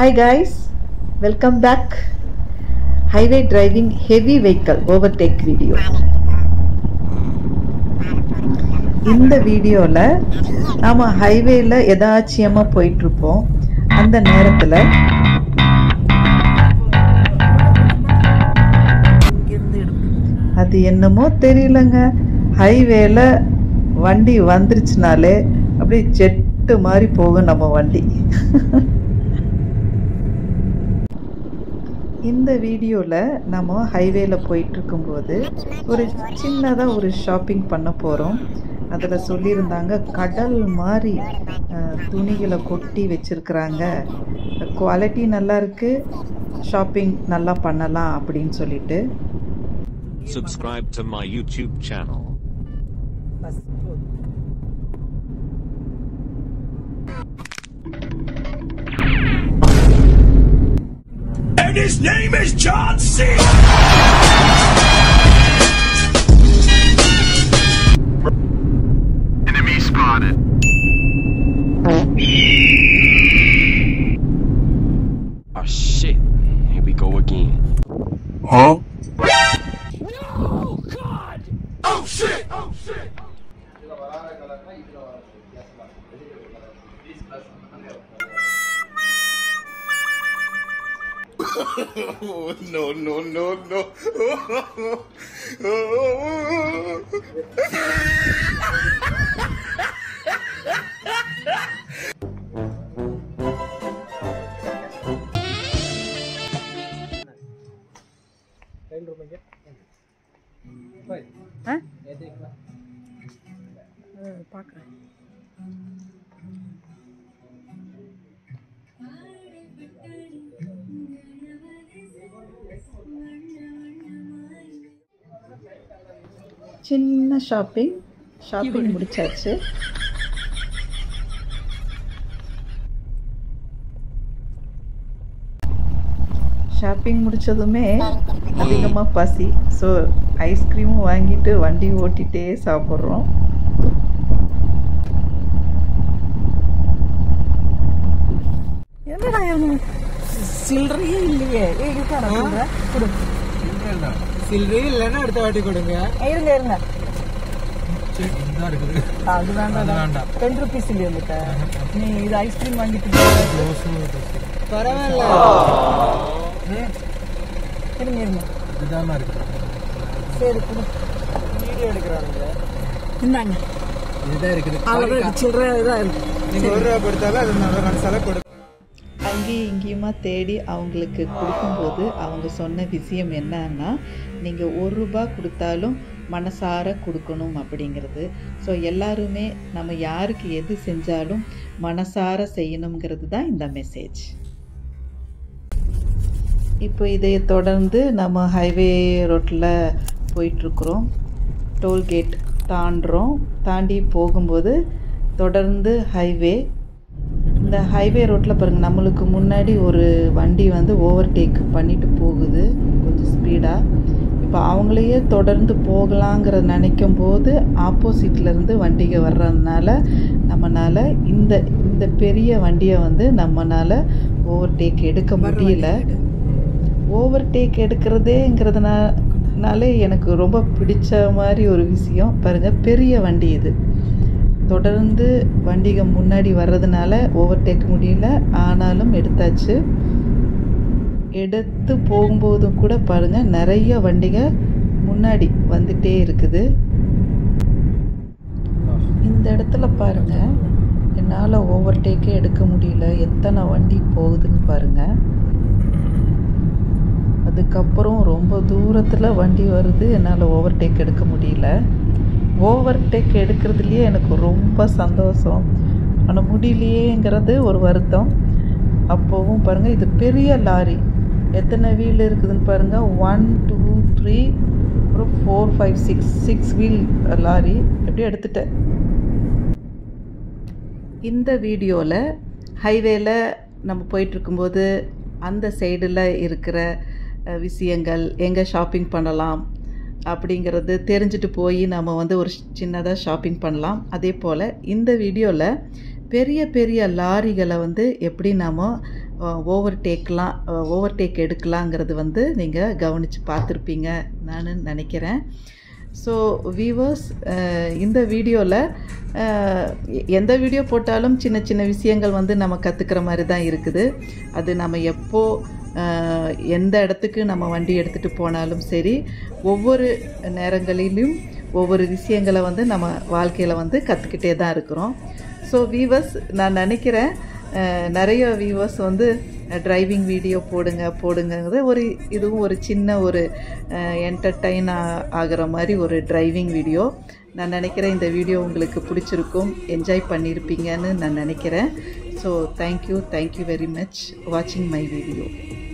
Hi guys, welcome back. Highway driving heavy vehicle overtake video. இந்த வீடியோவில் நாம் ஹைவேல எதாச்சியமா போயிட்டு இருப்போம் அந்த நேரத்தில் அது என்னமோ தெரியலங்க ஹைவேல வண்டி வந்துருச்சுனாலே அப்படியே ஜெட்டு மாதிரி போகும் நம்ம வண்டி இந்த வீடியோவில் நம்ம ஹைவேல போயிட்டு இருக்கும்போது ஒரு சின்னதாக ஒரு ஷாப்பிங் பண்ண போகிறோம் அதில் சொல்லியிருந்தாங்க கடல் மாதிரி அஹ், துணிகளை கொட்டி வச்சிருக்கிறாங்க குவாலிட்டி நல்லா இருக்கு ஷாப்பிங் நல்லா பண்ணலாம் அப்படின்னு சொல்லிட்டு Subscribe to my YouTube channel. And his name is John C. Enemy spotted. Oh shit. Here we go again. Huh? Oh shit! Oh shit! Oh, no, no, no, no. பார்க்குறேன் சின்ன shopping shopping முடிச்சாச்சு shopping முடிச்சதுமே அதிகமாக பசி so ஐஸ்கிரீமும் வாங்கிட்டு வண்டி ஓட்டிகிட்டே சாப்பிட்றோம் என்னடா இவனு சில்லறையே இல்லையே ஏய் இருக்காடா சில்லறை கொடு சில்லறை இல்லைன்னா அடுத்த வாட்டி கொடுங்க இருங்க இருங்க சரி, இதுதான் இருக்குது அது வேண்டாம் அது வேண்டாம். டென் ருபீஸ் இல்லையா உங்ககிட்ட நீ இது ஐஸ்கிரீம் வாங்கிட்டு பரவாயில்ல இருங்க இருங்க இதுதான் இருக்கு சரி கொடு வீடியோ எடுக்கிறானுங்க இந்தாங்க இதுதான் இருக்குது அவ்வளோதான் இருக்கு சில்லறை இதாக இருக்கு நீங்க ஒரு ரூபா கொடுத்தாலும் அது நல்ல நான் செலவு கொடு அங்கேயும் இங்கேயுமா தேடி அவங்களுக்கு கொடுக்கும்போது அவங்க சொன்ன விஷயம் என்னன்னா நீங்கள் ஒரு ரூபா கொடுத்தாலும் மனசார கொடுக்கணும் அப்படிங்கிறது ஸோ எல்லாருமே நம்ம யாருக்கு எது செஞ்சாலும் மனசார செய்யணுங்கிறது தான் இந்த மெசேஜ் இப்போ இதை தொடர்ந்து நம்ம ஹைவே ரோட்டில் போயிட்டுருக்குறோம் டோல்கேட் தாண்டுறோம் தாண்டி போகும்போது தொடர்ந்து ஹைவே இந்த ஹைவே ரோட்டில் பாருங்கள் நம்மளுக்கு முன்னாடி ஒரு வண்டி வந்து ஓவர்டேக் பண்ணிட்டு போகுது கொஞ்சம் ஸ்பீடாக இப்போ அவங்களையே தொடர்ந்து போகலாங்கிற நினைக்கும் போது ஆப்போசிட்லேருந்து வண்டிக வர்றதுனால நம்மனால இந்த இந்த பெரிய வண்டியை வந்து நம்மனால ஓவர்டேக் எடுக்க முடியல ஓவர்டேக் எடுக்கிறதேங்கிறதுனால எனக்கு ரொம்ப பிடிச்ச மாதிரி ஒரு விஷயம் பாருங்கள் பெரிய வண்டி இது தொடர்ந்து வண்டிக முன்னாடி வர்றதுனால ஓவர்டேக் முடியல ஆனாலும் எடுத்தாச்சு எடுத்து போகும்போதும் கூட பாருங்க நிறைய வண்டிக முன்னாடி வந்துட்டே இருக்குது இந்த இடத்துல பாருங்க என்னால் ஓவர்டேக்கே எடுக்க முடியல எத்தனை வண்டி போகுதுன்னு பாருங்க அதுக்கப்புறம் ரொம்ப தூரத்தில் வண்டி வருது என்னால் ஓவர்டேக் எடுக்க முடியல ஓவர்டேக் எடுக்கிறதுலையே எனக்கு ரொம்ப சந்தோஷம் ஆனால் முடியலையேங்கிறது ஒரு வருத்தம் அப்போவும் பாருங்கள் இது பெரிய லாரி எத்தனை வீல் இருக்குதுன்னு பாருங்கள் ஒன் டூ த்ரீ அப்புறம் four five six six wheel lorry எப்படியும் எடுத்துட்டேன் இந்த வீடியோவில் ஹைவேல நம்ம போயிட்டுருக்கும்போது அந்த சைடில் இருக்கிற அஹ், விஷயங்கள் எங்கே ஷாப்பிங் பண்ணலாம் அப்படிங்கிறது தெரிஞ்சுட்டு போய் நம்ம வந்து ஒரு சின்னதாக ஷாப்பிங் பண்ணலாம் அதே போல் இந்த வீடியோவில் பெரிய பெரிய லாரிகளை வந்து எப்படி நாம் ஓவர் டேக்லாம் ஓவர் டேக் எடுக்கலாங்கிறது வந்து நீங்கள் கவனித்து பார்த்துருப்பீங்க நான் நினைக்கிறேன் ஸோ வீவர்ஸ் இந்த வீடியோவில் எந்த வீடியோ போட்டாலும் சின்ன சின்ன விஷயங்கள் வந்து நம்ம கற்றுக்கிற மாதிரி தான் இருக்குது அது நம்ம எப்போ அஹ், எந்த இடத்துக்கு நம்ம வண்டி எடுத்துகிட்டு போனாலும் சரி ஒவ்வொரு நேரங்களிலும் ஒவ்வொரு விஷயங்களை வந்து நம்ம வாழ்க்கையில் வந்து கற்றுக்கிட்டே தான் இருக்கிறோம் ஸோ வீவர்ஸ் நான் நினைக்கிறேன் அஹ், நிறைய வியூவர்ஸ் வந்து டிரைவிங் வீடியோ போடுங்க போடுங்கிறது ஒரு இதுவும் ஒரு சின்ன ஒரு என்டர்டைன் ஆகிற மாதிரி ஒரு டிரைவிங் வீடியோ நான் நினைக்கிறேன் இந்த வீடியோ உங்களுக்கு பிடிச்சிருக்கும் என்ஜாய் பண்ணியிருப்பீங்கன்னு நான் நினைக்கிறேன் so thank you thank you very much வாட்சிங் மை வீடியோ